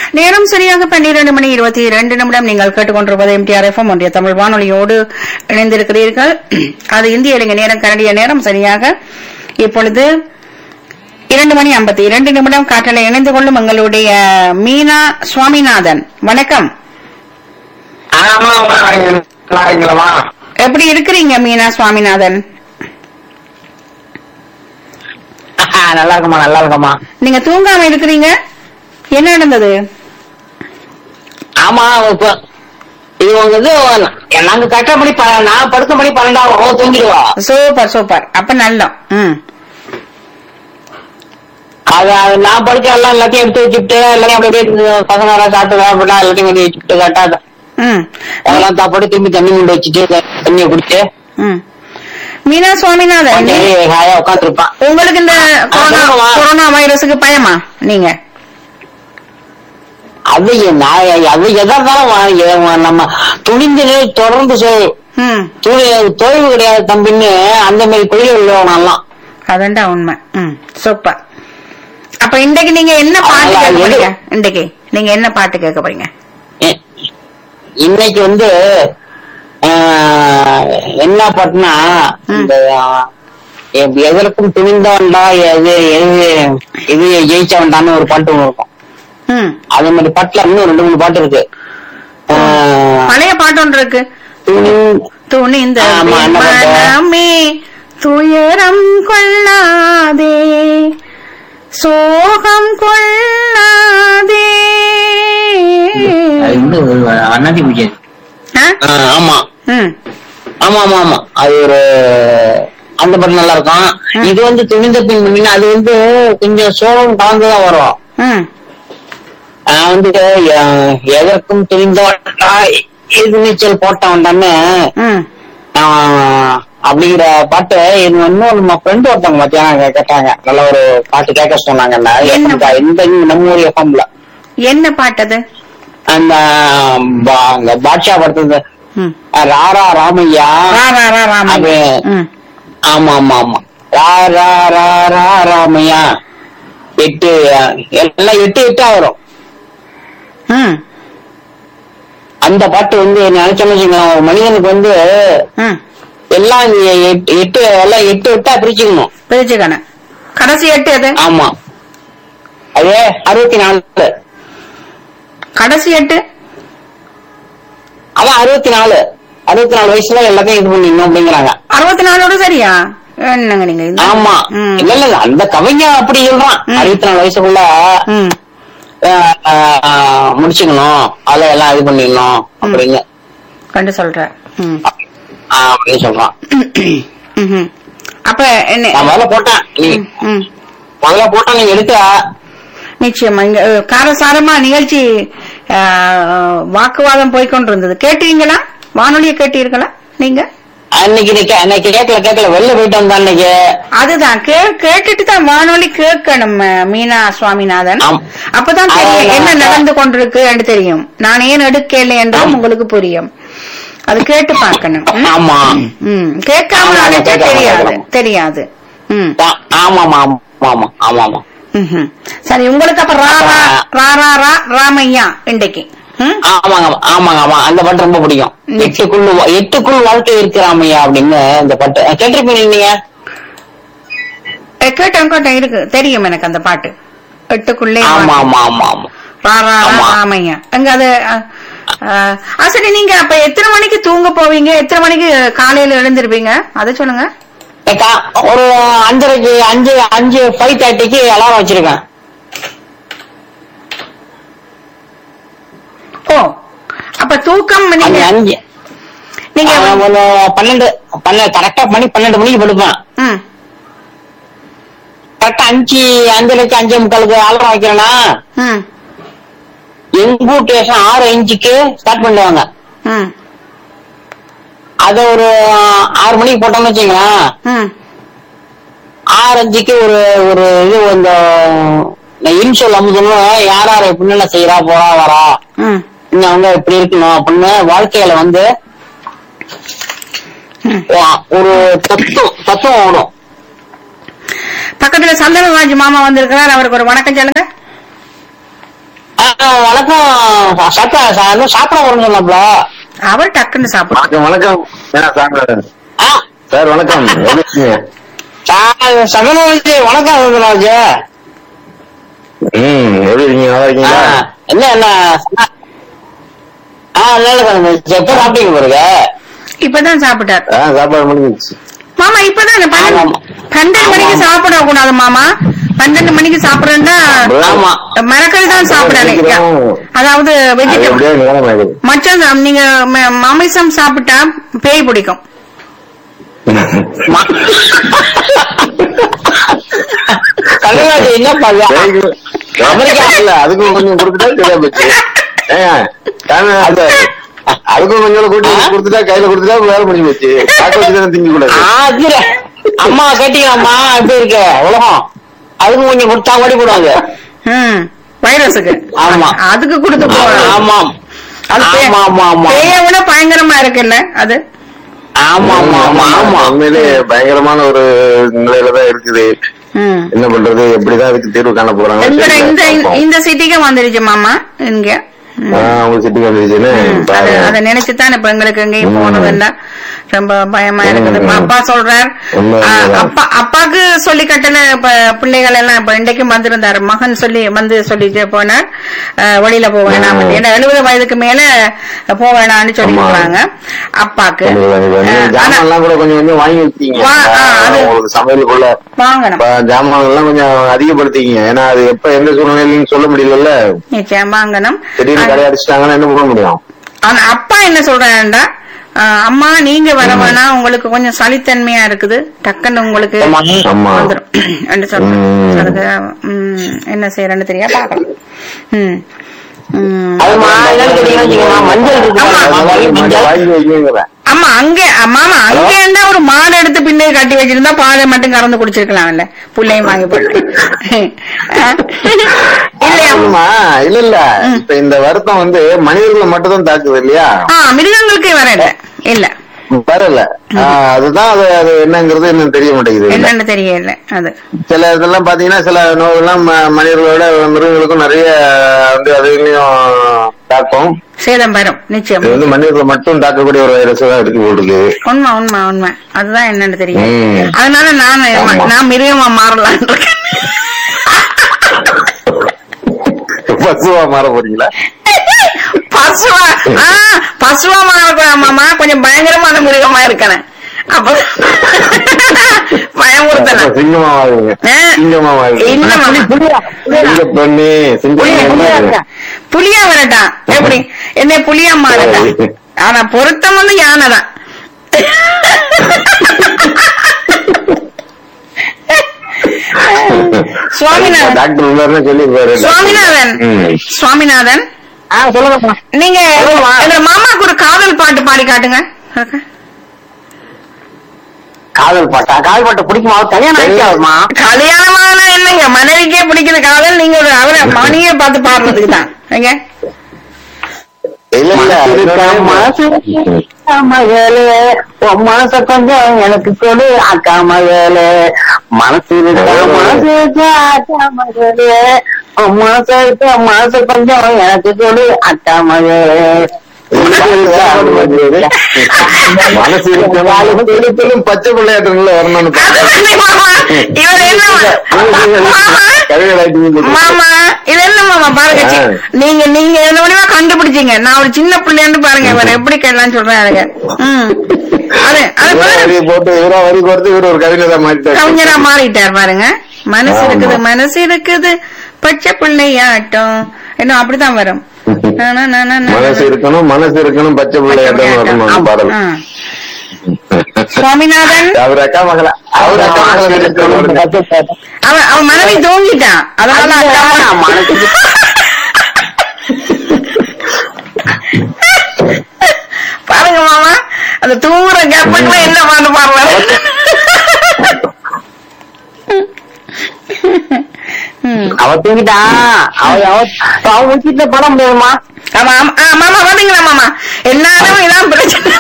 நேரம் சரியாக பன்னிரண்டு மணி இருபத்தி இரண்டு நிமிடம் நீங்கள் கேட்டுக்கொண்டிருப்பது எம்டிஆர் எஃப்எம் ஒன்றிய தமிழ் வானொலியோடு இணைந்திருக்கிறீர்கள் அது இந்திய இலங்கை நேரம் கனடிய நேரம் சரியாக இப்பொழுது இரண்டு மணி ஐம்பத்தி இரண்டு நிமிடம் காற்றலை இணைந்து கொள்ளும் எங்களுடைய மீனா சுவாமிநாதன் வணக்கம் ஆமா நல்லா இருக்கீங்களா எப்படி இருக்கிறீங்க மீனா சுவாமிநாதன் நல்லா இருக்கமா நல்லா இருக்கமா நீங்க தூங்காம இருக்கிறீங்க என்ன நடந்தது ஆமா இப்ப இது உங்க இது நாங்க கட்ட மணி ப- நான் படுக்க மணி பன்னெண்டாகும் தூங்கிடுவா சூப்பர் சூப்பர் அப்ப நல்ல ம் அது அது நான் படுக்க எல்லாம் எல்லாத்தையும் எடுத்து வச்சுட்டு எல்லாத்தையும் அப்படியே அப்படியே பசங்க எல்லாம் சாப்பிட்டு சாப்பிட்டா எல்லாத்தையும் கொஞ்சம் வச்சுட்டு கட்டாத ம் அதெல்லாம் சாப்பாடு திரும்பி தண்ணி கொண்டு வச்சுட்டு தண்ணியை குடிச்சு ம் மீனா சுவாமிநாதன் அப்படியே ஹாயா உட்காந்துருப்பான் உங்களுக்கு இந்த கொரோனா சொல்லுங்கம்மா. கொரோனா வைரஸுக்கு பயமா நீங்க அது நான் அது எதா இருந்தாலும் வா- எ- நம்ம துணிந்து தொடர்ந்து சொல் ம் தொழில் தொழிவு கிடையாது தம்பின்னு அந்த மாதிரி தொழில் உள்ளவனெல்லாம் அதண்டா உண்மை ம் சூப்பர் அப்ப இன்றைக்கு நீங்க என்ன பாட்டு அதெல்லாம் கேட்க எது- போறீங்க இன்றைக்கு நீங்க என்ன பாட்டு கேட்க போறீங்க இ- இன்னைக்கு வந்து ஆஹ், என்ன பாட்டுனா ம். இந்த ஆஹ், எ- எதற்கும் துணிந்தவன்டா எது எது எது ஜெயிச்சவன்டான்னு ஒரு பாட்டு ஒண்ணு இருக்கும் ம் அதே மாதிரி பாட்டுல இன்னும் ரெண்டு மூணு பாட்டு இருக்கு ஆஹ், பழைய பாட்டு ஒன்று இருக்கு துணி- துணிந்த ஆமா, என்ன பாட்டு? மனமே துயரம் கொள்ளாதே சோகம் கொள்ளாதே அது வந்து ஒரு அண்ணாதி பூஜை ஆ? ஆஹ், ஆமா ம் ஆமா ஆமா ஆமா அது ஒரு அந்த பாட்டு நல்லா இருக்கும் ம். இது வந்து துணிந்த பின் முன்ன அது வந்து கொஞ்சம் சோகம் கலந்துதான் வரும் ம் நான் வந்து எ- எதற்கும் துணிந்தவன்டா இது நீச்சல் போட்டவன்டான்னு ம் ஆஹ், அப்படிங்கிற பாட்டு இது இன்னும் நம்ம ஃப்ரெண்ட் ஒருத்தவங்க மத்தியானம் கே- கேட்டாங்க நல்ல ஒரு பாட்டு கேட்க சொன்னாங்க அந்த என்ன FM ல, இந்த நம்ம ஊர் எஃப்எம்ல என்ன பாட்டது அந்த பா- அங்க பாட்ஷா படுத்தது ம் ராரா ராமையா ரா ரா ரா ராமன் அது ம் ஆமா ஆமா ஆமா ரா ரா ரா ரா ராமையா எட்டு எல்லாம் எட்டு எட்டா வரும் ம் அந்த பாட்டு வந்து நினைச்சோம்னு வச்சுக்கோங்க, ஒரு மனிதனுக்கு வந்து ம் எல்லாம் எ- எட்டு எட்டு எல்லாம் எட்டு எட்டா பிரிச்சுக்கணும் பிரிச்சுக்கணும் கடைசி எட்டு எது ஆமா அது அறுபத்தி நாலு கடைசி எட்டு அதான் அறுபத்தி நாலு அறுபத்தி நாலு வயசுல எல்லாத்தையும் இது பண்ணிடணும் அப்படிங்கிறாங்க அறுபத்தி நாலோட சரியா என்னங்க நீங்க இது? ஆமா ம். இல்ல இல்ல அந்த கவிஞன் அப்படி சொல்றான் ம். அறுபத்தி நாலு வயசுக்குள்ள ம் ஆஹ், ஆஹ், முடிச்சுக்கணும் அதுல எல்லாம் இது பண்ணிடணும் அப்படின்னு கண்டு சொல்ற ம் ஆஹ், அப்படின்னு சொல்றான் ம்ஹும். அப்ப என்ன நான் முதல்ல போட்டேன் நீ ம், ம். முதல்ல போட்டா நீங்க எடுக்க நிச்சயமா இங்க அஹ், காரசாரமா நிகழ்ச்சி அஹ், வாக்குவாதம் போய்கொண்டிருந்தது கேட்டீங்களா வானொலியை கேட்டீர்களா நீங்க அன்னைக்கு நீ கே- அன்னைக்கு கேட்கல கேட்கல வெளில போயிட்டு வந்தா அன்னைக்கு அதுதான் கே- கேட்டுட்டு தான் வானொலி கேட்கணும் அஹ், மீனா சுவாமிநாதன் ஆம். அப்பதான் தெரியும் அதான் என்ன நான் நடந்து கொண்டிருக்கு என்று தெரியும் நான் ஏன் எடுக்கல என்றும் ஆம். உங்களுக்கு புரியும் அது கேட்டு பார்க்கணும் ம்? ஆமா ம் கேட்காம ஆமா, அழைச்சா கேட்காம தெரியாது கேட்கணும். தெரியாது ம் ஆ- ஆமாமா ஆமா ஆமா ஆமா ம்ஹும். சரி உங்களுக்கு அப்ப ரா ரா ரா ரா ரா ராமையா இன்றைக்கு ம்? ஆமாங்க ஆமாங்க ஆமா அந்த பாட்டு ரொம்ப பிடிக்கும் ம். எட்டுக்குள் வா- எட்டுக்குள் வாழ்க்கை இருக்கிறாமையா அப்படின்னு இந்த பாட்டு அஹ் கேட்டிருப்பீங்க நீங்க ஏ, கேட்டேன் கேட்டேன் இருக்கு தெரியும் எனக்கு அந்த பாட்டு எட்டுக்குள்ளே ஆமா வா. ஆமா ஆமா ஆமா ரா ரா ரா ஆமா. ராமையா அங்க அது அஹ், அஹ், ஆ, சரி நீங்க அப்ப எத்தனை மணிக்கு தூங்க போவீங்க எத்தனை மணிக்கு காலையில எழுந்திருப்பீங்க அதை சொல்லுங்க ஏக்கா, ஒரு அஞ்சரைக்கு அஞ்சு அஞ்சு ஃபைவ் தேர்ட்டிக்கு அலாரம் வச்சிருக்கேன் ஓ அப்ப தூக்கம் அஞ்சு நீங்க அஞ்சு நீங்க ஆஹ் ஒரு பன்னெண்டு பன்னெண்டு கரெக்டா மணி பன்னெண்டு மணிக்கு படுப்பேன் ம் கரெக்டா அஞ்சு அஞ்சரைக்கு அஞ்சே முக்காலுக்கு அலாரம் வைக்கிறேன்னா ம் எங்க ஊர் ஸ்டேஷன் ஆறு அஞ்சுக்கு ஸ்டார்ட் பண்ணுவாங்க ம் அது ஒரு ஆறு மணிக்கு போட்டோம்னு வச்சுங்களேன் ம் ஆறு அஞ்சுக்கு ஒரு ஒரு இது இந்த இன்சொல் அமுதணும் யார் யார் எப்படின்னு செய்யறா போறா வரா ம் இன்னும் அவங்க இப்படி இருக்கணும் அப்படின்னு வாழ்க்கையில வந்து ம். வா- ஒரு தத்துவம் தத்துவம் ஓடும் பக்கத்துல சந்தனராஜ் மாமா வந்திருக்கிறார் அவருக்கு ஒரு வணக்கம் சொல்லுங்க ஆஹ் வணக்கம் சாப்பிட சாப்பிட வரணும் சொன்னாப்ல அவர் டக்குன்னு சாப்பிடும் வணக்கம் வணக்கம் ஏன்னா சார் ஆ, சார் வணக்கம் எப்படி இருக்கீங்க சா- சகலராஜ் வணக்கம் சகலராஜ் ம் எப்படி இருக்கீங்க நல்லா ஆ, இருக்கீங்களா என்ன என்ன ஆ நல்ல சார் எப்ப சாப்பிட்டீங்க பாருங்க இப்பதான் சாப்பிட்டார் ஆ சாப்பாடு முடிஞ்சிச்சு மாமா இப்பதான் பன்னெண்டு ஆமா. பன்னெண்டு மணிக்கு சாப்பிட கூடாது மாமா பன்னெண்டு மணிக்கு சாப்பிடறா ஆமா மரக்கறி தான் சாப்பிடணும் அதாவது அது வெஜிடபிள் எப்படியோ நேரம் ஆகுது மற்ற நீங்க ம- மாமிசம் சாப்பிட்டா பேய் பிடிக்கும் சகலராஜ் என்ன பண்ண பேய்க்கு- அமெரிக்கா. இல்ல அதுக்கும் கொஞ்சம் கொடுத்துட்டா சரியா போச்சு ஏங்க, தானே அந்த அதுக்கும் கொஞ்சம் கூட்டி ஆ? கொடுத்துட்டா கையில கொடுத்துட்டா வேலை முடிஞ்சு போச்சு காக்க வச்சு தானே திங்க கூடாது ஆ, சரி. அம்மா கேட்டீங்க அம்மா எப்படி இருக்கு உலகம் அதுக்கு கொஞ்சம் கொடுத்தா ஓடி போடுவாங்க ம் வைரஸுக்கு ஆமா. அதுக்கு கொடுத்து போகணும் ஆமாம் அது பே- ஆமா ஆமா ஆமா பேயை விட பயங்கரமா இருக்குல்ல அது ஆமா ஆமா ஆமா ஆமா உண்மையிலே பயங்கரமான ஒரு நிலையில தான் இருக்குது ம் என்ன பண்றது எப்படிதான் அதுக்கு தீர்வு காண போறாங்க எங்கட இந்த இந்த சிட்டிக்கு வந்துருச்சு மாமா இங்க ம். உங்க சிட்டிக்கு வந்துருச்சுன்னு ம், அது பாருங்க. அதை நினைச்சுதான் இப்ப எங்களுக்கு எங்கேயும் போனதில்ல ரொம்ப பயமா இருக்குது இப்ப அப்பா சொல்றார் உண்மை, ஆ, உண்மைதான். அப்பா அப்பாக்கு சொல்லி கட்டல இப்ப பிள்ளைகள் எல்லாம் இப்ப இன்றைக்கும் வந்திருந்தாரு மகன் சொல்லி வந்து சொல்லிட்டு போனார் ஆ, வெளியில போக வேணாம் ம். ஏன்னா எழுபது வயதுக்கு மேல போக வேணாம்னு சொல்லிருக்காங்க அப்பாக்கு ஆ, ஆனா ஜாமான் எல்லாம் கூட கொஞ்சம் கொஞ்சம் வாங்கி வச்சீங்க வா- ஆ, அது- உங்களுக்கு சமையலுக்குள்ள வாங்கணும் ஜாமான் எல்லாம் கொஞ்சம் அதிகப்படுத்திக்கிங்க ஏன்னா அது எப்ப எந்த சூழ்நிலையும் சொல்ல முடியல நிச்சயம் வாங்கணும் திடீர்னு கடை அடிச்சிட்டாங்கன்னா என்ன பண்ண முடியும் ஆனா அப்பா என்ன சொல்றாருண்டா ஆஹ் அம்மா நீங்க வர வேணாம் உங்களுக்கு கொஞ்சம் சளித்தன்மையா இருக்குது டக்குன்னு உங்களுக்கு ஆமா. ஆமா. வந்துரும் என்று சொல்றேன் ம். அதுக்கு ம், என்ன செய்யறேன்னு தெரியா பாக்கலாம் ம் ம். அதுமா என்னன்னு கேட்டீங்கன்னு வச்சுக்கோங்க, மஞ்சள் இருக்கு ஆமா. பாருங்க, மஞ்சள், மஞ்சள். வாங்கி வைக்கிறேன் ஆமா அங்க மாமா அங்க இருந்தா ஒரு மாடு எடுத்து பின்னாடி கட்டி வச்சிருந்தா பாலை மட்டும் கறந்து குடிச்சிருக்கலாம்ல புள்ளையும் வாங்கி போட்டு ஆ? இல்லையா ஆமா இல்ல இல்ல இப்ப இந்த வருத்தம் வந்து மனிதர்களை மட்டும் தான் தாக்குது இல்லையா ஆ மிருகங்களுக்கு வரல இல்ல வரல ஆ, அதுதான் அது அது என்னங்கிறது இன்னும் தெரிய மாட்டேங்குது என்னன்னு தெரியல அது சில இதெல்லாம் பாத்தீங்கன்னா சில நோய்கள்லாம் ம- மனிதர்களோட மிருகங்களுக்கும் நிறைய வந்து அதுலயும் தாக்கும் சேதம் வரும் நிச்சயம் இது வந்து மனிதர்களை மட்டும் தாக்கக்கூடிய ஒரு வைரஸ் தான் இருக்கு போட்டுருக்கு உண்மை உண்மை உண்மை அதுதான் என்னன்னு தெரியும் ம். அதனால நான் ஆமா. நான் மிருகமா மாறலாம் இருக்கேன் பசுவா மாற போறீங்களா பசுவா ஆ, பசுவா மாறக்கூடாது மாமா கொஞ்சம் பயங்கரமான மிருகமா இருக்கணும் அப்ப பயமுறுத்தல அப்ப சிங்கமா மாறுவீங்க ஆ. சிங்கமா மாறுவீங்க இல்ல மாமா சிங்க பண்ணி சிங்கம் புலியா வரட்டான் எப்படி என்ன புலியா மாறட்டான் ஆனா பொருத்தம் வந்து யானை தான் சுவாமிநாதன் டாக்டர் உள்ளாருன்னு சொல்லிருப்பாரு சுவாமிநாதன் ம். சுவாமிநாதன் ஆ, சொல்லுங்கம்மா. நீங்க சொல்லுங்கம்மா. எங்க மாமாக்கு ஒரு காதல் பாட்டு பாடி காட்டுங்க காதல் பாட்டா காதல் பாட்டு பிடிக்குமா அவர் கல்யாணம் ஆயிடுச்சாமா கல்யாணமான என்னங்க மனைவிக்கே பிடிக்குது காதல் நீங்க ஒரு அவரை மணியை பார்த்து பாடுறதுக்கு தான் எங்க இல்ல இல்ல மனசு அக்கா மகளே உன் மனச கொஞ்சம் எனக்கு கொடு அக்கா மகளே மனசு இருக்கா மனசு இருக்கா அக்கா மகளே உன் மனச இருக்கா மனசு கொஞ்சம் எனக்கு கொடு அக்கா மகளே மனசு இருக்கணும் பச்சை பிள்ளையாட்டங்கள வரணும்னு அது வந்து மாமா இவர் என்ன மாமா மாமா இது என்ன மாமா பாருங்க சி- ஆ. நீங்க நீங்க என்ன முடியுமா கண்டுபிடிச்சீங்க நான் ஒரு சின்ன பிள்ளைன்னு பாருங்க இவர் எப்படி கேட்கலாம்னு சொல்றாருங்க ம் அது அது பாருங்க வரி போட்டு இவரா வரி கொடுத்து இவரு ஒரு கவிஞரா மாறிட்டாரு கவிஞரா மாறிட்டார் பாருங்க மனசு ஆமா. இருக்குது மனசு இருக்குது பச்சை பிள்ளையாட்டம் என்ன அப்படிதான் வரும் நா, நா, நா, நா, நா. மனசு இருக்கணும் மனசு இருக்கணும் பச்சை பிள்ளையாட்டம் வரணும் அந்த பாடல் ஆ. சுவாமிநாதன் அவர் அக்கா மகளா அவர் அக்கா மகளா இருக்கணும் அவன் அவன் மனைவி தூங்கிட்டான் அதனால அக்கா மனசு பாருங்க மாமா அந்த தூங்குற கேப்புக்குள்ள என்ன பாட்டு பாடுறாரு ம். அவ தூங்கிட்டான் அவ அவ அவ முடிச்சிட்டு பட முடியுமா ஆமா ஆமா ஆ, மாமா பாத்தீங்களா மாமா எல்லாரும் இதான் பிரச்சனை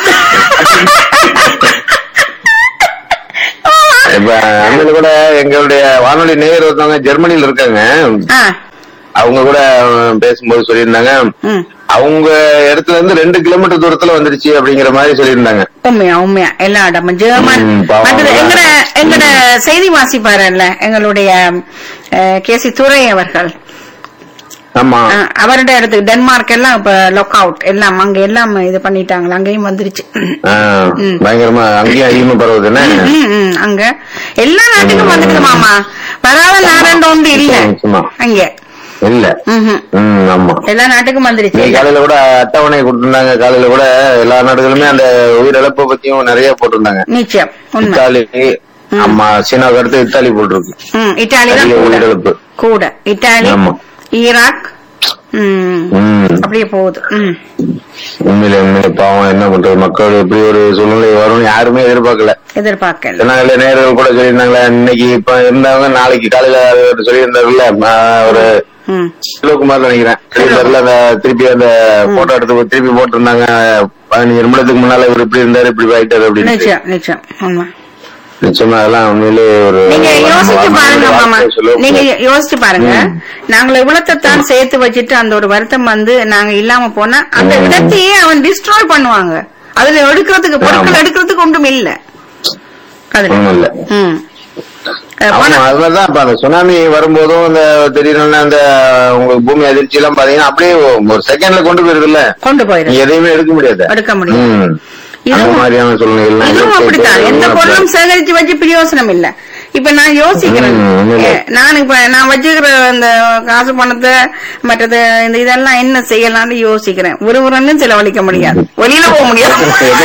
இப்ப அண்மையில கூட எங்களுடைய வானொலி நேயர் ஒருத்தவங்க ஜெர்மனில இருக்காங்க ஆ, அவங்க கூட பேசும்போது சொல்லியிருந்தாங்க ம். அவங்க இடத்துல இருந்து ரெண்டு கிலோமீட்டர் தூரத்துல வந்துருச்சு அப்படிங்கிற மாதிரி சொல்லியிருந்தாங்க உண்மையா உண்மையா எல்லா இடமும் ஜெர்மன் ம், பாவம். மற்றது எங்கட எங்கட செய்தி வாசிப்பாருல்ல எங்களுடைய கேசி துரை அவர்கள் ஆமா அஹ், அவருடைய இடத்துக்கு டென்மார்க் எல்லாம் இப்ப லாக் அவுட் எல்லாம் அங்க எல்லாம் இது பண்ணிட்டாங்களா அங்கேயும் வந்துருச்சு ஆ, பயங்கரமா அங்கேயும் அதிகமா பரவுது என்ன ம், ம், அங்க எல்லா நாட்டுக்கும் வந்துருது மாமா வராத நாரண்டு ஒன்று இல்ல நிச்சயமா. அங்க இல்ல ம்ஹும். ம் ஆமா எல்லா நாட்டுக்கும் வந்துருச்சு இன்னைக்கு காலையில கூட அட்டவணை கொடுத்திருந்தாங்க காலையில கூட எல்லா நாடுகளுமே அந்த உயிரிழப்பை பத்தியும் நிறைய போட்டிருந்தாங்க நிச்சயம் உண்மை இத்தாலி ஆமா சீனாவுக்கு அடுத்து இத்தாலி போட்டிருக்கு ம், இத்தாலி தான் அதிக கூட உயிரிழப்பு கூட இத்தாலி ஆமா. ஈராக் ம், ம் அப்படியே போகுது ம் உண்மையில உண்மையில பாவம் என்ன பண்றது மக்கள் எப்படி ஒரு சூழ்நிலை வரும்னு யாருமே எதிர்பார்க்கல எதிர்பார்க்கல சொன்னாங்கல்ல நேர்கள் கூட சொல்லியிருந்தாங்களே இன்னைக்கு இப்ப இருந்தவங்க நாளைக்கு காலையில அது சொல்லியிருந்தாருல்ல நான் ஒரு ம் சிவகுமார் நினைக்கிறேன் சொல்லியிருந்தாருல அந்த திருப்பி அந்த போட்டோ எடுத்து திருப்பி போட்டிருந்தாங்க பதினஞ்சு நிமிடத்துக்கு முன்னால இவர் இப்படி இருந்தாரு இப்படி ஆயிட்டாரு அப்படின்னு நிச்சயம் நிச்சயம் உண்மை நிச்சயமா அதெல்லாம் உண்மையிலே ஒரு நீங்க யோசிச்சு பாருங்க மாமா வார்த்தை சொல்ல நீங்க யோசிச்சு பாருங்க நாங்கள் இவ்வளத்தான் சேர்த்து வச்சுட்டு அந்த ஒரு வருத்தம் வந்து நாங்க இல்லாம போனா அந்த இடத்தையே அவன் டிஸ்ட்ராய் பண்ணுவாங்க அதுல எடுக்கிறதுக்கு பொருட்கள் ஆமா. எடுக்கிறதுக்கு ஒன்றும் இல்ல அதுல ஒண்ணும் இல்ல ம் அஹ் ஆமா பணம் அது மாதிரிதான் இப்ப அந்த சுனாமி வரும்போதும் இந்த திடீர்னு அந்த உங்களுக்கு பூமி அதிர்ச்சி எல்லாம் பாத்தீங்கன்னா அப்படியே ஒரு செகண்ட்ல கொண்டு போயிருது இல்ல கொண்டு போயிரு நீங்க எதையுமே எடுக்க முடியாது எடுக்க முடியும் ம். அந்த இதுவும் மாதிரியான சூழ்நிலைகள் இதுவும் அப்படித்தான் எந்த பொருளும் சேகரிச்சு வச்சு பிரயோசனம் இல்ல இப்ப நான் யோசிக்கிறேன் ம், உண்மையிலே. ஏ, நான் இப்ப நான் வச்சுக்கிற அந்த காசு பணத்தை மற்றது இந்த இதெல்லாம் என்ன செய்யலாம்னு யோசிக்கிறேன் ஒருவரன்னு செலவழிக்க முடியாது வெளியில போக முடியாது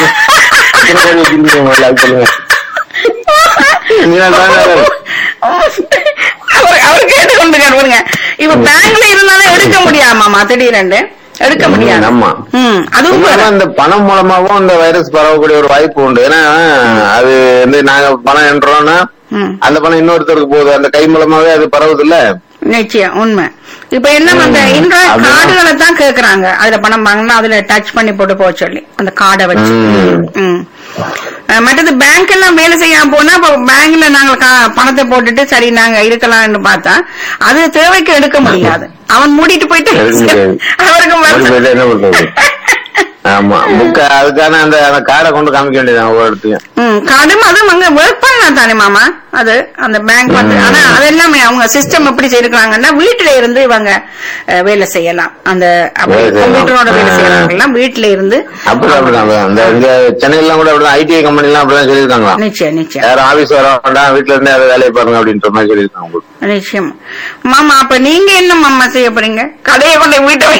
சொல்லுங்க நீங்க தாங்க அவர் அவர் கேட்டு கொண்டு பாருங்க இப்ப பேங்க்ல இருந்தாலும் எடுக்க முடியாமாமா திடீரென்று எடுக்க முடியாது ஆமா. ம் அதுவும் வேற. உண்மைதான் இந்த பணம் மூலமாவும் இந்த வைரஸ் பரவக்கூடிய ஒரு வாய்ப்பு உண்டு ஏன்னா அது வந்து நாங்க பணம் என்றோம்னா ம் அந்த பணம் இன்னொருத்தருக்கு போகுது அந்த கை மூலமாவே அது பரவுது இல்ல நிச்சயம் உண்மை இப்ப என்ன அந்த ம், இன்ட்ராய்ட் அப்படிதான். கார்டுகளை தான் கேக்குறாங்க அதுல பணம் வாங்கினா அதுல டச் பண்ணி போட்டு போக சொல்லி அந்த கார்டை வச்சு ம். ம். அஹ் மற்றது பேங்க் எல்லாம் வேலை செய்யாம போனா இப்ப பேங்க்ல நாங்க கா- பணத்தை போட்டுட்டு சரி நாங்க இருக்கலாம்னு பார்த்தா அது தேவைக்கு எடுக்க முடியாது அவன் மூடிட்டு போயிட்டு எடுக்க முடியாது. அவருக்கு ஓடி வருத்தம். போயிட்டா என்ன பண்றது ஆமா புக்க அதுக்கான அந்த அந்த கார்டை கொண்டு காமிக்க வேண்டியதான் ஒவ்வொரு இடத்தையும் ம், கடும் அதுவும் அங்க ஒர்க் பண்ணலாம் தானே மாமா அது அந்த பேங்க் வந்து ஆனா அதெல்லாமே அவங்க சிஸ்டம் எப்படி செய்யிருக்காங்கன்னா வீட்டுல இருந்து இவங்க அஹ், வேலை செய்யலாம் அந்த அப்படி வேலை செய்யலாம். கம்ப்யூட்டரோட வேலை ஆ. செய்யறாங்கலாம் வீட்டுல இருந்து அப்படிதான் அப்படிதான் அப்படிதான். இந்த இங்க சென்னையில கூட அப்படிதான் ஐடி கம்பெனி எல்லாம் அப்படிதான் சொல்லியிருக்காங்களா நிச்சயம் நிச்சயம் யாரும் ஆபீஸ் வர வேண்டாம் வீட்டுல இருந்தே அதை வேலையை பாருங்க அப்படின்ற மாதிரி சொல்லியிருக்காங்க உங்களுக்கு நிச்சயம் மாமா அப்ப நீங்க என்ன மாமா செய்ய போறீங்க கடையை கொண்டு போய் வீட்டை வை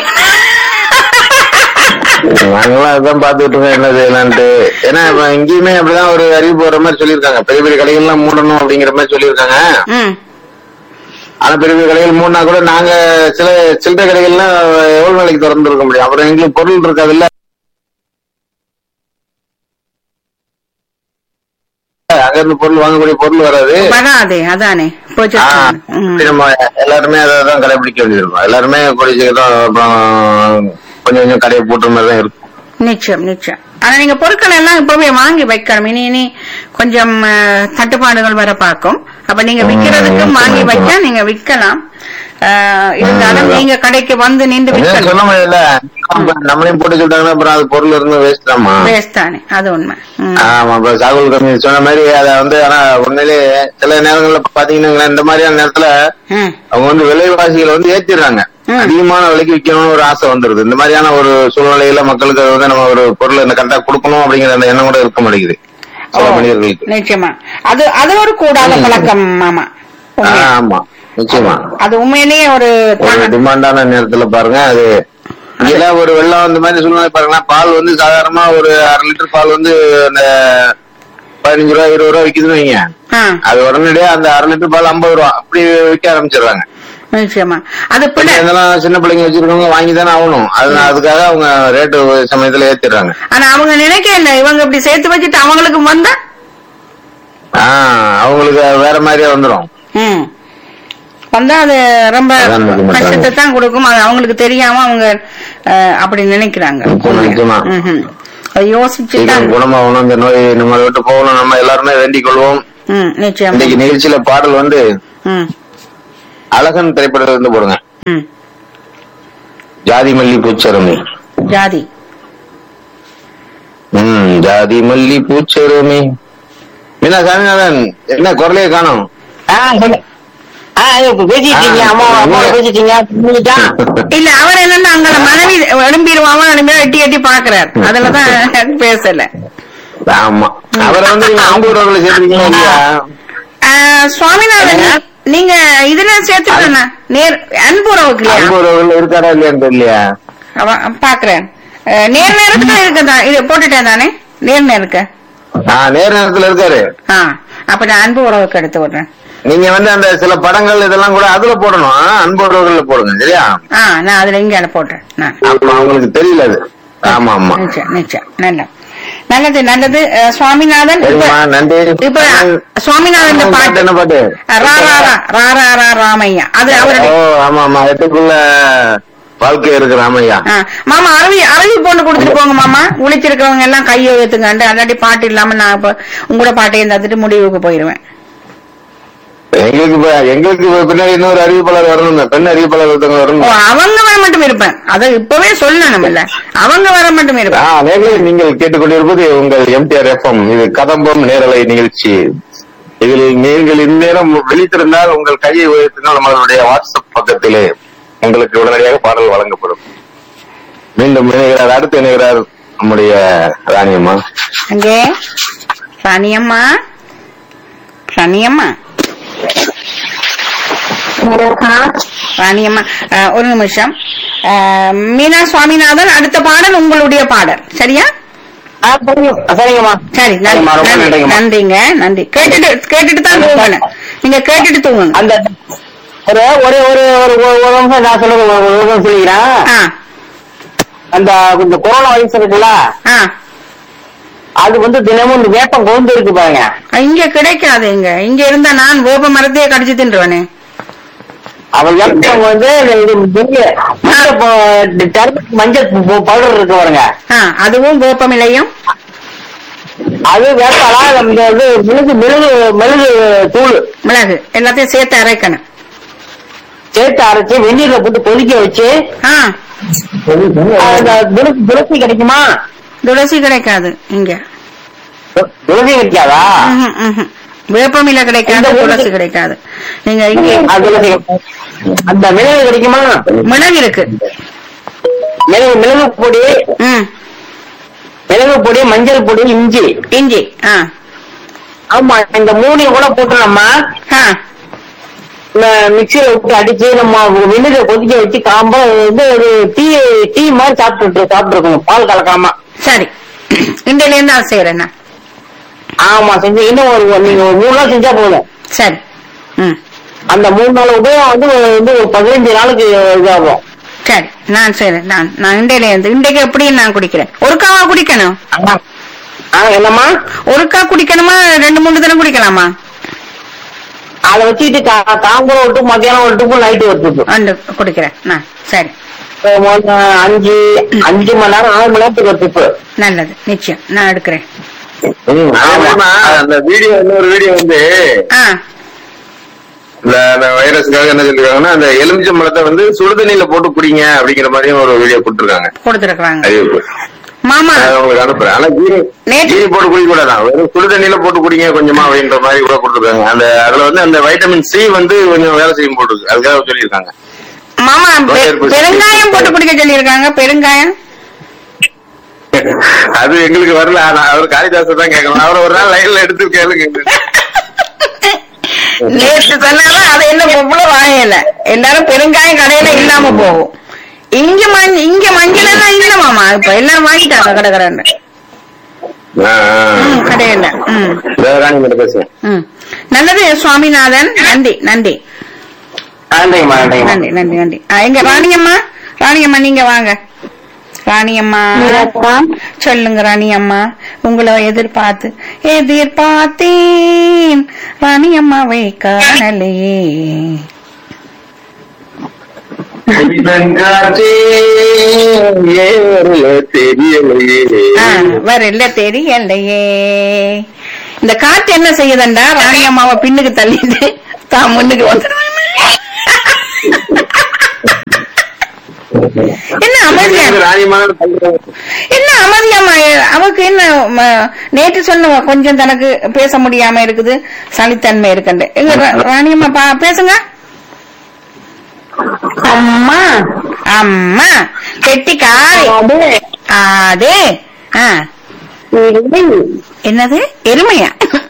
நாங்களாம் அதான் பாத்துட்டு இருக்கோம் என்ன செய்யலான்ட்டு ஏன்னா இப்ப இங்கேயுமே அப்படிதான் ஒரு அறிவிப்பு வர மாதிரி சொல்லியிருக்காங்க பெரிய பெரிய கடைகள் எல்லாம் மூடணும் அப்படிங்கிற மாதிரி சொல்லியிருக்காங்க ம் ஆனா பெரிய பெரிய கடைகள் மூடினா கூட நாங்க சில சில்லறை கடைகள்லாம் எவ்வளவு நாளைக்கு திறந்து இருக்க முடியும் அப்புறம் எங்களுக்கு பொருள் இருக்காதுல்ல அங்க இருந்து பொருள் வாங்கக்கூடிய பொருள் வராது வராதே அதானே போச்சு ஆ, ம். இப்படி நம்ம எல்லாருமே அதை தான் கடைபிடிக்க வேண்டியிருக்கும் எல்லாருமே கூடிய சீக்கிரம் அப்புறம் கொஞ்சம் கொஞ்சம் கடையை போட்டுற மாதிரி தான் இருக்கும் நிச்சயம் நிச்சயம் ஆனா நீங்க பொருட்கள் எல்லாம் இப்பவே வாங்கி வைக்கணும் இனி இனி கொஞ்சம் அஹ், தட்டுப்பாடுகள் வர பார்க்கும் அப்ப நீங்க ம், விக்கிறதுக்கும் வாங்கி நிச்சயமா, வைக்க நீங்க விக்கலாம் அஹ், இருந்தாலும் ம், நீங்க கடைக்கு வந்து நின்று என்ன சொல்ல விற்கணும் முடியல நம்மளையும் போட்டு சொல்லிட்டாங்கன்னா அப்புறம் அது பொருள் இருந்து வேஸ்ட் தான்மா வேஸ்ட் தானே அது உண்மை ம். ஆமா இப்ப சாகுல் கம்மி சொன்ன மாதிரி அத வந்து ஆனா உண்மையிலே சில நேரங்கள்ல பாத்தீங்கன்னா இந்த மாதிரியான நேரத்துல ம். அவங்க வந்து விலைவாசிகளை வந்து ஏத்திடுறாங்க ம். அதிகமான விலைக்கு விற்கணும்னு ஒரு ஆசை வந்துருது இந்த மாதிரியான ஒரு சூழ்நிலையில மக்களுக்கு அது வந்து நம்ம ஒரு பொருள் இந்த கரெக்டா கொடுக்கணும் அப்படிங்கிற அந்த எண்ணம் கூட இருக்க மாட்டேங்குது சில மனிதர்களுக்கு நிச்சயமா அது அது ஒரு கூடாத பழக்கம் மாமா ஆ, உண்மையா. ஆமா நிச்சயமா அது உண்மையிலேயே ஒரு ஒரு தக- டிமாண்டான நேரத்துல பாருங்க அது இங்கெல்லாம் ஒரு வெள்ளம் அந்த மாதிரி சூழ்நிலை பாருங்கன்னா பால் வந்து சாதாரணமா ஒரு அரை லிட்டர் பால் வந்து அந்த பதினஞ்சு ரூபா இருபது ரூபா விக்குதுன்னு வைங்க ஆ, அது உடனடியா அந்த அரை லிட்டர் பால் ஐம்பது ரூபா அப்படி விற்க ஆரம்பிச்சிடுறாங்க நிச்சயமா அது பிள்ளை இதெல்லாம் சின்ன பிள்ளைங்க வச்சிருக்கவங்க வாங்கி தானே ஆகணும் அது அதுக்காக அவங்க ரேட்டு சமயத்துல ஏத்திடுறாங்க ஆனா அவங்க நினைக்க இல்ல இவங்க இப்படி சேர்த்து வச்சுட்டு அவங்களுக்கு வந்தா ஆஹ் அவங்களுக்கு வேற மாதிரியே வந்துரும் ம். வந்தா அது ரொம்ப அதான் நினைக்க மாட்டாங்க. கஷ்டத்தை தான் கொடுக்கும் அது அவங்களுக்கு தெரியாம அவங்க அஹ், அப்படி நினைக்கிறாங்க நிச்சயமா, நிச்சயமா. ம்ஹும். அதை யோசிச்சு சீக்கிரம் தான் குணமாகணும் இந்த நோய் நம்மளை விட்டு போகணும் நம்ம எல்லாருமே வேண்டிக் கொள்வோம் ம், நிச்சயம் இன்னைக்கு நிகழ்ச்சியில பாடல் வந்து ம், அழகன் திரைப்படத்துல இருந்து போடுங்க ம். ஜாதி மல்லி பூச்சரமி ஜாதி ம் ஜாதி மல்லி பூச்செருமே என்ன சாமிநாதன் என்ன குரலையே காணோம் ஆ, சொல்லு. ஆ, இது இப்ப பேசிட்டீங்க அம்மா அம்மா பேசிட்டீங்க புரிஞ்சுட்டான். இல்ல அவர் என்னன்னா அங்க மனைவி எழும்பிடுவாங்க எழும்பி எட்டி எட்டி பாக்குறாரு அதுலதான் பேசல ஆமா அவரை வந்து நீங்க அன்பு உறவுகளை சேர்த்துருக்கீங்க இல்லையா ஆஹ், சுவாமிநாதன் நீங்க இதுல சேர்த்துக்கணும் நேர் அன்புறவுக்கு அன்பு இல்லையா உறவுகள் இருக்காரா இல்லையான்னு தெரியலையா அவ- பாக்குறேன் அஹ், நேர் நேரத்துல இருக்குதான் இது போட்டுட்டேன் தானே நேர் நேருக்கு ஆ நேர நேரத்துல இருக்காரு ஆ அப்ப நான் அன்பு உறவுக்கு எடுத்து விடுறேன் நீங்க வந்து அந்த சில படங்கள் இதெல்லாம் கூட அதுல போடணும் ஆ, அன்பு உறவுகள்ல போடுங்க சரியா ஆ நான் அதுல இங்க போட்டேன் நான் ஆமா அவங்களுக்கு தெரியல அது ஆமா ஆமா நிச்சயம் நிச்சயம் நல்ல நல்லது நல்லது அஹ், சுவாமிநாதன் இப்ப சரிம்மா நன்றி இப்ப சுவாமிநாதன் இந்த பாட்டு பாட்டு என்ன பாட்டு ரா ரா ரா ரா ரா ரா ராமையா அது ஓ அவருடைய ஆமா ஆமா எட்டுக்குள்ள வாழ்க்கை இருக்கு ராமையா ஆ, மாமா அருவி அருவி போட்டு கொடுத்துட்டு போங்க மாமா உழைச்சிருக்கிறவங்க எல்லாம் கையை ஏத்துங்கண்டு அல்லாட்டி பாட்டு இல்லாம நான் இப்ப உங்களோட பாட்டையும் தந்துட்டு முடிவுக்கு போயிருவேன் எங்களுக்கு இப்ப- எங்களுக்கு இப்ப பின்னாடி இன்னொரு அறிவிப்பாளர் வரணும் பெண் அறிவிப்பாளர் ஒருத்தவங்க ஓ வரணும் அவங்க வர மட்டும் இருப்பேன் அதை இப்பவே சொல்லணும்ல அவங்க வர மட்டும் ஆ, இருப்பேன் நேர்களே நீங்கள் கேட்டுக்கொண்டிருப்பது உங்கள் எம்டிஆர் எஃப்எம் இது கதம்பம் நேரலை நிகழ்ச்சி இதில் நீங்கள் இந்நேரம் விழித்திருந்தால் உங்கள் கையை உயர்த்தினால் நம்மளுடைய வாட்ஸ்அப் பக்கத்திலே உங்களுக்கு உடனடியாக பாடல் வழங்கப்படும் மீண்டும் இணைகிறார் அடுத்து இணைகிறார் நம்முடைய ராணியம்மா அங்கே சனியம்மா சனியம்மா ராணியம்மா அஹ், ஒரு நிமிஷம் அஹ், மீனா சுவாமிநாதன் அடுத்த பாடல் உங்களுடைய பாடல் சரியா ஆ, சரிங்க- சரிங்கம்மா சரி நன்றி, சரிம்மா, ரொம்ப நன்றி, நன்றிங்கம்மா. நன்றிங்க நன்றி கேட்டுட்டு கேட்டுட்டு தான் தூங்கணும் நீங்க கேட்டுட்டு தூங்குங்க அந்த ஒரு ஒரு ஒரு ஒரு ஒரு ஒரு நிமிஷம் நான் சொல்லுங்க ஒரு ஒரு நிமிஷம் சொல்லிக்கிறேன் ஆ அந்த இந்த கொரோனா வைரஸ் இருக்குல்ல ஆ அது வந்து தினமும் இந்த வேப்பம் கொண்டு இருக்கு பாருங்க இங்க கிடைக்காது இங்க இங்க இருந்தா நான் வேப்ப மரத்தையே கடிச்சு தின்றுவனே அவன் வேப்பம் வந்து இது மஞ்சள் மஞ்சள் போ- டர்மரிக் மஞ்சள் பவுடர் இருக்கு பாருங்க ஆ அதுவும் வேப்பம் இலையும் அது வேப்பாலா நம்ம வந்து மிளகு மிளகு மிளகு தூள் மிளகு எல்லாத்தையும் சேர்த்து அரைக்கணும் சேர்த்து அரைச்சு வெந்நீர்ல போட்டு கொதிக்க வச்சு ஆ அந்த துளசி துளசி கிடைக்குமா துளசி கிடைக்காது இங்க துளசி கிடைக்காதா ம்ஹும், ம்ஹும். வேப்பம் இலை கிடைக்காது இந்த ஊருக்கு- துளசி கிடைக்காது நீங்க இங்க ஆ, துளசி கிடைக்காது. அந்த மிளகு கிடைக்குமா மிளகு இருக்கு மிளகு மிளகு பொடி ம் மிளகு பொடி மஞ்சள் பொடி இஞ்சி இஞ்சி ஆ ஆமா இந்த மூணையும் கூட போட்டு நம்ம ஆ ம- மிக்சியில விட்டு அடிச்சு நம்ம விண்ணுல கொதிக்க வச்சு காம்ப வந்து ஒரு டீ டீ மாதிரி சாப்பிட்டு சாப்பிட்டு இருக்கணும் பால் கலக்காம சரி இன்றையில இருந்து அதை செய்யறேன் நான். ஆமா செஞ்சு இன்னும் ஒரு நீங்க ஒரு மூணு நாள் செஞ்சா போதும் சரி ம் அந்த மூணு நாள் உபயோகம் வந்து ஒரு- வந்து ஒரு பதினஞ்சு நாளுக்கு இதாகும் சரி நான் செய்யறேன் நான் நான் இன்றையில இருந்து இன்றைக்கு எப்படி நான் குடிக்கிறேன் ஒருக்காவா குடிக்கணும் ஆமா. ஆ என்னம்மா ஒருக்கா குடிக்கணுமா ரெண்டு மூணு தினம் குடிக்கலாமா அதை வச்சுக்கிட்டு கா- காம்பரம் விட்டு மத்தியானம் ஒரு டுப்பு நைட்டு ஒரு டுப்பு அண்டு குடிக்கிறேன் நான் சரி அஞ்சு அஞ்சு மணி நேரம் ஆறு மணி நேரத்துக்கு ஒரு டுப்பு நல்லது நிச்சயம் நான் எடுக்கிறேன் ம், ஆமா. அந்த வீடியோ இன்னொரு வீடியோ வந்து ஆ இந்த அந்த வைரஸுக்காக என்ன சொல்லிருக்காங்கன்னா அந்த எலுமிச்சம்பழத்தை வந்து சுடுதண்ணியில போட்டு குடிங்க அப்படிங்கிற மாதிரியும் ஒரு வீடியோ போட்டிருக்காங்க கொடுத்துருக்காங்க அறிவிப்பு மாமா அதை உங்களுக்கு அனுப்புறேன் ஆனா ஜீனி நேற்று- ஜீனி போட்டு குடிக்க கூடாதான் வெறும் சுடுதண்ணியில போட்டு குடிங்க கொஞ்சமா அப்படின்ற மாதிரி கூட கொடுத்துருக்காங்க அந்த அதுல வந்து அந்த வைட்டமின் சி வந்து கொஞ்சம் வேலை செய்யும் போட்டுருக்கு அதுக்காக சொல்லியிருக்காங்க மாமா பெ- நோய் எதிர்ப்பு சக்தி. பெருங்காயம் போட்டு குடிக்க சொல்லியிருக்காங்க பெருங்காயம் அது எங்களுக்கு வரல ஆனா அவர் காளிதாச தான் கேட்கணும் அவரை ஒரு நாள் லைன்ல எடுத்து கேளுங்க நேற்று சொன்னாலும் அது என்ன பொம்பளை வாங்கல எல்லாரும் பெருங்காயம் கடையில இல்லாம போகும் இங்க மஞ்ச இங்க மஞ்சள் எல்லாம் இல்ல மாமா இப்ப எல்லாரும் வாங்கிட்டாங்க கடை கடைன்னு ஆ, ம், ஆ. கடையில ம் இதோ ராணி கிட்ட பேசுறேன் ம் நல்லது சுவாமிநாதன் நன்றி நன்றி நன்றிங்கம்மா நன்றிங்கம்மா நன்றி நன்றி நன்றி ஆ, எங்க ராணியம்மா ராணியம்மா நீங்க வாங்க ராணியம்மா சொல்லுங்க ராணியம்மா உங்களை எதிர்பார்த்து எதிர்பார்த்தேன் ராணியம்மாவை காணலையே தென்னங்காற்றே, ஏறல தெரியலையே ஆ, வரல தெரியலையே இந்த காத்து என்ன செய்யுதண்டா ராணியம்மாவை பின்னுக்கு தள்ளிட்டு தான் முன்னுக்கு வந்துடுவேன் என்ன அமைதியா ராணிமான என்ன அமைதியாமா அவக்கு என்ன ம- நேற்று சொன்ன கொஞ்சம் தனக்கு பேச முடியாம இருக்குது சளித்தன்மை இருக்குண்டு எங்க ரா- ராணியம்மா பா- பேசுங்க அம்மா அம்மா கெட்டி காரி அது அதே ஆ இல்லை என்னது எருமையா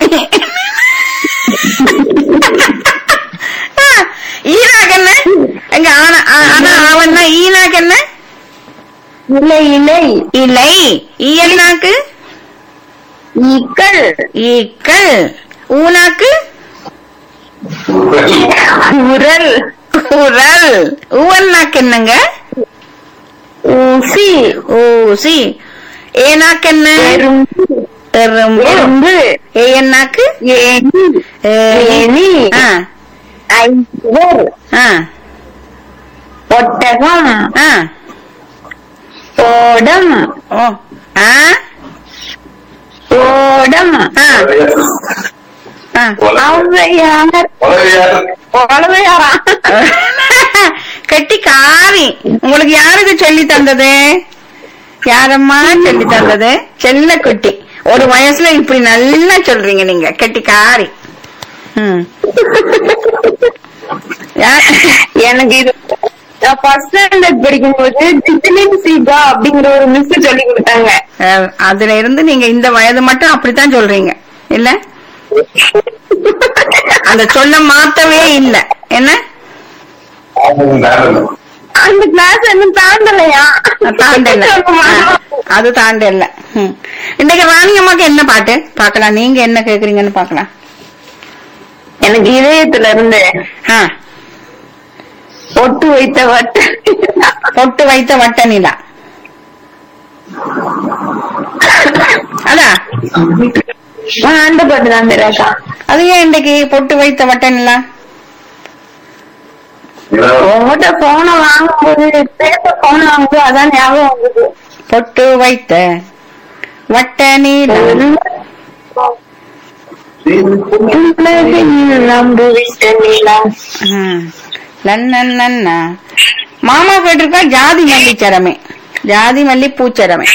ஆ, ஈனாக்கு என்ன எங்க ஆனா ஆ- ஆனா அவன் ஈனாக்கு என்ன இலை இலை இலை ஈயல்னாக்கு ஈக்கள் ஈக்கள் ஊனாக்கு உரல் குரல் ஊவன்னாக்கு என்னங்க ஊசி ஊசி ஏனாக்கு என்ன எறும்பு எறும்பு எறும்பு ஏன்னாக்கு ஏணி ஏணி ஆ ஐவர் ஆ ஒட்டகம் ஆ ஓடம் ஓ ஆ ஓடம் ஆ ஆ ஔவையார் உழவையாரா கட்டி காரி உங்களுக்கு யாருக்கு சொல்லி தந்தது யாரம்மா சொல்லி தந்தது செல்ல குட்டி ஒரு வயசுல இப்படி நல்லா சொல்றீங்க நீங்க கட்டி காரி ம். யா- எனக்கு இது நான் ஃபர்ஸ்ட் ஸ்டாண்டர்ட் படிக்கும்போது டிசிலின் சீகா அப்படிங்கிற ஒரு மிஸ் சொல்லி கொடுத்தாங்க அஹ், அதுல இருந்து நீங்க இந்த வயது மட்டும் அப்படித்தான் சொல்றீங்க இல்ல அந்த சொல்ல மாத்தவே இல்ல என்ன அந்த கிளாஸ் இன்னும் தாண்டலையா தாண்டல அது தாண்டல ம். இன்னைக்கு ராணி அம்மாக்கு என்ன பாட்டு பாக்கலாம் நீங்க என்ன கேக்குறீங்கன்னு பாக்கலாம் எனக்கு இதயத்துல இருந்து ஆ, ஒட்டு வைத்த வட்ட பொட்டு வைத்த வட்ட நிலா அதான் அந்த பாட்டு தான் தெரியாக்கா அது ஏன் இன்னைக்கு பொட்டு வைத்த வட்ட நிலா உங்ககிட்ட போன வாங்கும்போது பேச போன வாங்கும்போது அதான் ஞாபகம் வந்தது பொட்டு வைத்த வட்ட நிலா உலகில் நம்பு விட்ட நிலா ம். நன்னன் நன்னா மாமா கேட்டிருக்கா ஜாதி மல்லி சரமே ஜாதி மல்லி பூச்சரமே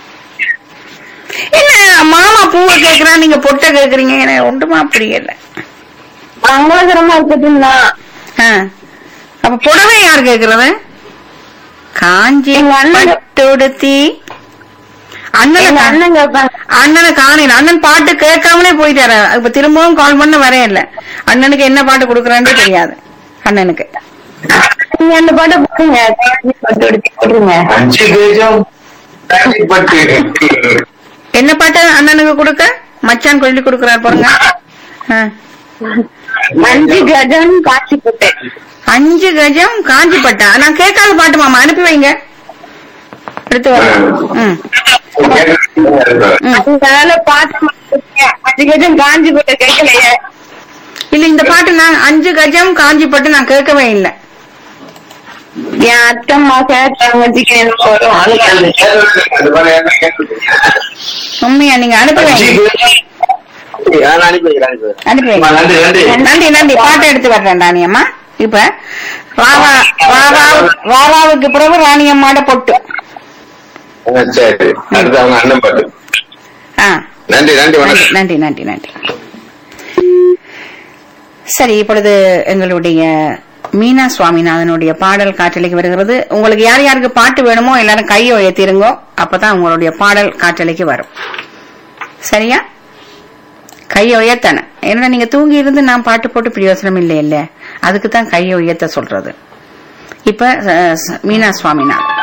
என்ன மாமா பூவை கேக்குறான் நீங்க பொட்டை கேக்குறீங்க எனக்கு ஒன்றுமா புரியல மங்களகரமா இருக்கட்டும் தான் ஆ. அப்ப புடவை யார் கேக்குறது காஞ்சி எங்க அண்ணன் பட்டுடுத்தி அண்ணனை எங்க கா- அண்ணன் கேட்பாங்க அண்ணனை காணின அண்ணன் பாட்டு கேட்காமலே போயிட்டாரு இப்ப திரும்பவும் கால் பண்ண வரே இல்ல அண்ணனுக்கு என்ன பாட்டு கொடுக்கறான்னு தெரியாது அண்ணனுக்கு நீங்க அந்த பாட்டை போடுங்க காஞ்சி பட்டு எடுத்து போடுங்க அஞ்சு கேஜம் பட்டு என்ன பாட்டு அண்ணனுக்கு கொடுக்க மச்சான் சொல்லி கொடுக்கறாரு பாருங்க ஆ. அஞ்சு கஜம் காட்சி போட்டேன் அஞ்சு கஜம் காஞ்சி பட்டா நான் கேட்காத பாட்டு மாமா அனுப்பி வைங்க எடுத்து வரேன் ம் ம். அதனால பாட்டு மாத்திருக்கேன். அஞ்சு கஜம் காஞ்சி போட்ட கேட்கலையே இல்ல இந்த பாட்டு நான் அஞ்சு கஜம் காஞ்சி பட்டு நான் கேட்கவே இல்லை என் அத்தம்மா கேட்டாங்க வச்சுக்கிறேன் வரும் அதுக்காக உண்மையா நீங்க அனுப்பி வைங்க அனுப்பி வைக்கிறேன் அனுப்பி வைக்கிறேன். அனுப்பி வைங்க நன்றி நன்றி நன்றி நன்றி பாட்டு எடுத்து வர்றேன் ராணியம்மா இப்ப வாவா வாவா வாவாவுக்கு பிறகு ராணியம்மாட பொட்டு ஆ, சரி அடுத்து அவங்க அண்ணன் பாட்டு ஆ நன்றி நன்றி நன்றி வணக்கம் நன்றி நன்றி நன்றி சரி இப்பொழுது எங்களுடைய மீனா சுவாமிநாதனுடைய பாடல் காற்றலைக்கு வருகிறது உங்களுக்கு யார் யாருக்கு பாட்டு வேணுமோ எல்லாரும் கையை உயர்த்திருங்கோ அப்பதான் உங்களுடைய பாடல் காற்றலைக்கு வரும் சரியா கையை உயர்த்தணும் ஏன்னா நீங்க தூங்கி இருந்து நான் பாட்டு போட்டு பிரயோசனம் இல்லை இல்ல அதுக்கு தான் கையை உயர்த்த சொல்றது இப்ப அஹ், மீனா சுவாமிநாதன்